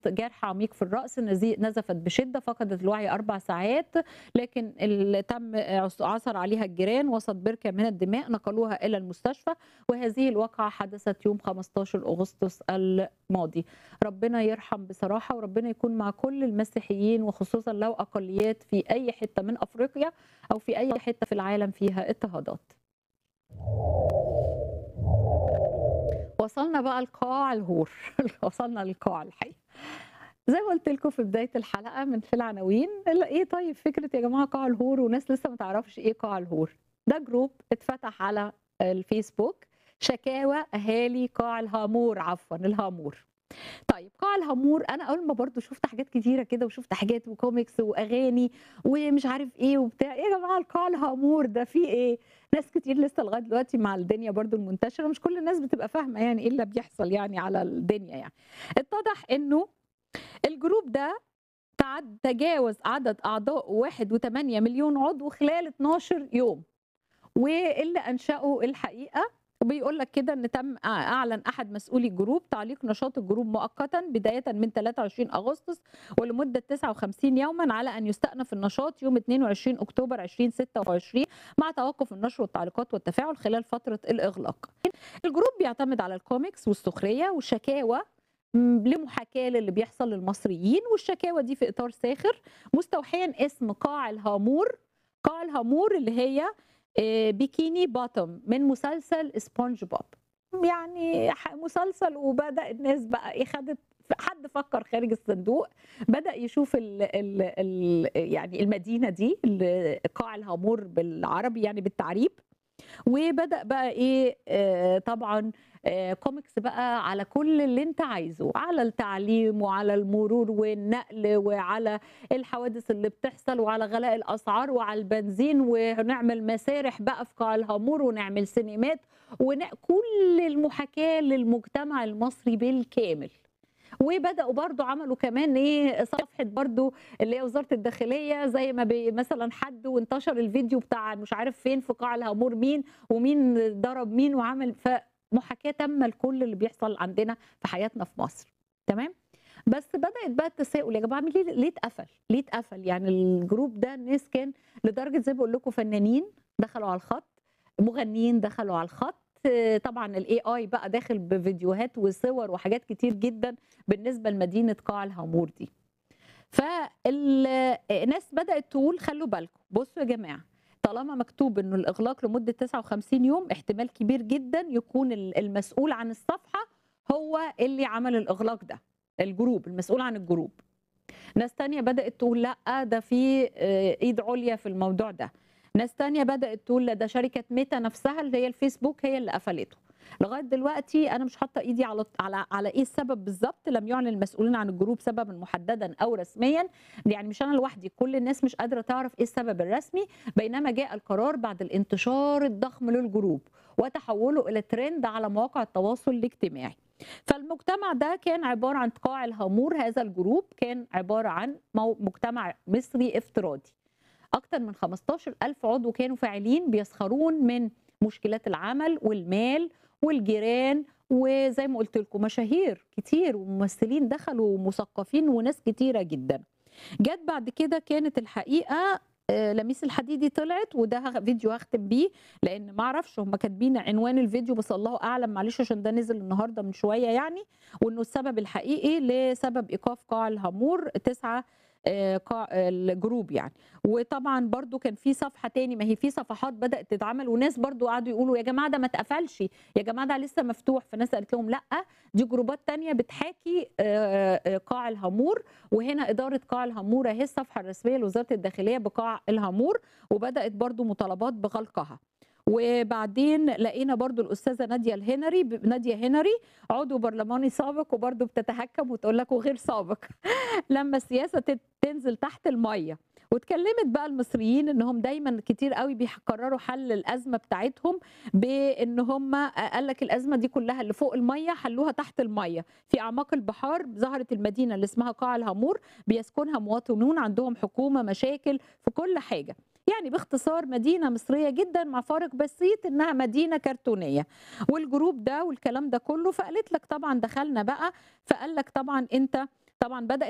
جرح عميق في الرأس نزي- نزفت بشدة فقدت الوعي أربع ساعات لكن اللي تم عثر عليها الجيران وسط بركة من الدماء نقلوها إلى المستشفى وهذه الواقعة حدثت يوم 15 أغسطس الماضي ربنا يرحم بصراحة وربنا يكون مع كل المسيحيين وخصوصا لو أقليات في أي حتة من أفريقيا أو في أي حتة في العالم فيها اضطهادات وصلنا بقى لقاع الهور وصلنا للقاع الحقيقة زي ما قلت لكم في بدايه الحلقه من في العناوين الا ايه طيب فكره يا جماعه قاع الهور وناس لسه ما تعرفش ايه قاع الهور ده جروب اتفتح على الفيسبوك شكاوى اهالي قاع الهامور عفوا الهامور طيب قاع الهامور انا اول ما برضو شفت حاجات كتيره كده وشفت حاجات وكوميكس واغاني ومش عارف ايه وبتاع ايه يا جماعه القاع الهامور ده فيه ايه ناس كتير لسه لغايه دلوقتي مع الدنيا برضو المنتشره مش كل الناس بتبقى فاهمه يعني ايه اللي بيحصل يعني على الدنيا يعني اتضح انه الجروب ده تعد تجاوز عدد اعضاء 1.8 مليون عضو خلال 12 يوم واللي انشأوا الحقيقه بيقول لك كده ان تم اعلن احد مسؤولي الجروب تعليق نشاط الجروب مؤقتا بدايه من 23 اغسطس ولمده 59 يوما على ان يستأنف النشاط يوم 22 اكتوبر 2026 مع توقف النشر والتعليقات والتفاعل خلال فتره الاغلاق. الجروب بيعتمد على الكوميكس والسخريه والشكاوى م- لمحاكاة للي بيحصل للمصريين والشكاوى دي في إطار ساخر مستوحيا اسم قاع الهامور قاع الهامور اللي هي آه، بيكيني باتوم من مسلسل سبونج بوب يعني ح- مسلسل وبدأ الناس بقى ايه خدت حد فكر خارج الصندوق بدأ يشوف ال ال ال يعني المدينة دي ال- قاع الهامور بالعربي يعني بالتعريب وبدأ بقى ايه آه، طبعا آه، كوميكس بقى على كل اللي انت عايزه على التعليم وعلى المرور والنقل وعلى الحوادث اللي بتحصل وعلى غلاء الاسعار وعلى البنزين ونعمل مسارح بقى في قاع الهامور ونعمل سينمات وكل المحاكاه للمجتمع المصري بالكامل وبداوا برضو عملوا كمان ايه صفحه برضو اللي هي وزاره الداخليه زي ما بي مثلا حد وانتشر الفيديو بتاع مش عارف فين في قاع الهامور مين ومين ضرب مين وعمل فمحاكاه تامه لكل اللي بيحصل عندنا في حياتنا في مصر تمام بس بدات بقى التساؤل يا جماعه ليه ليه اتقفل؟ ليه اتقفل؟ يعني الجروب ده الناس كان لدرجه زي ما بقول لكم فنانين دخلوا على الخط مغنيين دخلوا على الخط آه، طبعا الاي اي بقى داخل بفيديوهات وصور وحاجات كتير جدا بالنسبه لمدينه قاع الهامور دي فالناس بدات تقول خلوا بالكم بصوا يا جماعه طالما مكتوب انه الاغلاق لمده 59 يوم احتمال كبير جدا يكون ال- المسؤول عن الصفحه هو اللي عمل الاغلاق ده الجروب المسؤول عن الجروب ناس تانية بدأت تقول لا ده في آه، ايد عليا في الموضوع ده ناس تانية بدأت تقول لا ده شركة ميتا نفسها اللي هي الفيسبوك هي اللي قفلته لغايه دلوقتي انا مش حاطه ايدي على على على ايه السبب بالظبط لم يعلن المسؤولين عن الجروب سببا محددا او رسميا يعني مش انا لوحدي كل الناس مش قادره تعرف ايه السبب الرسمي بينما جاء القرار بعد الانتشار الضخم للجروب وتحوله الى ترند على مواقع التواصل الاجتماعي فالمجتمع ده كان عباره عن قاع الهامور هذا الجروب كان عباره عن مو- مجتمع مصري افتراضي أكثر من 15 ألف عضو كانوا فاعلين بيسخرون من مشكلات العمل والمال والجيران وزي ما قلت لكم مشاهير كتير وممثلين دخلوا ومثقفين وناس كتيرة جدا جت بعد كده كانت الحقيقة آه، لميس الحديدي طلعت وده هغ- فيديو هختم بيه لان ما اعرفش هم كاتبين عنوان الفيديو بس الله اعلم معلش عشان ده نزل النهارده من شويه يعني وانه السبب الحقيقي لسبب ايقاف قاع الهامور تسعة آه، قاع الجروب يعني وطبعا برضو كان في صفحه تاني ما هي في صفحات بدات تتعمل وناس برضو قعدوا يقولوا يا جماعه ده ما اتقفلش يا جماعه ده لسه مفتوح فناس قالت لهم لا دي جروبات تانية بتحاكي آه، آه، قاع الهامور وهنا اداره قاع الهامور اهي الصفحه الرسميه لوزاره الداخليه بقاع الهامور وبدات برضو مطالبات بغلقها وبعدين لقينا برضو الاستاذه ناديه الهنري ب- ناديه هنري عضو برلماني سابق وبرضو بتتهكم وتقول لك وغير سابق لما السياسه تت- تنزل تحت الميه واتكلمت بقى المصريين انهم دايما كتير قوي بيقرروا حل الازمه بتاعتهم بان هم قال لك الازمه دي كلها اللي فوق الميه حلوها تحت الميه في اعماق البحار ظهرت المدينه اللي اسمها قاع الهامور بيسكنها مواطنون عندهم حكومه مشاكل في كل حاجه يعني باختصار مدينه مصريه جدا مع فارق بسيط انها مدينه كرتونيه والجروب ده والكلام ده كله فقالت لك طبعا دخلنا بقى فقال لك طبعا انت طبعا بدات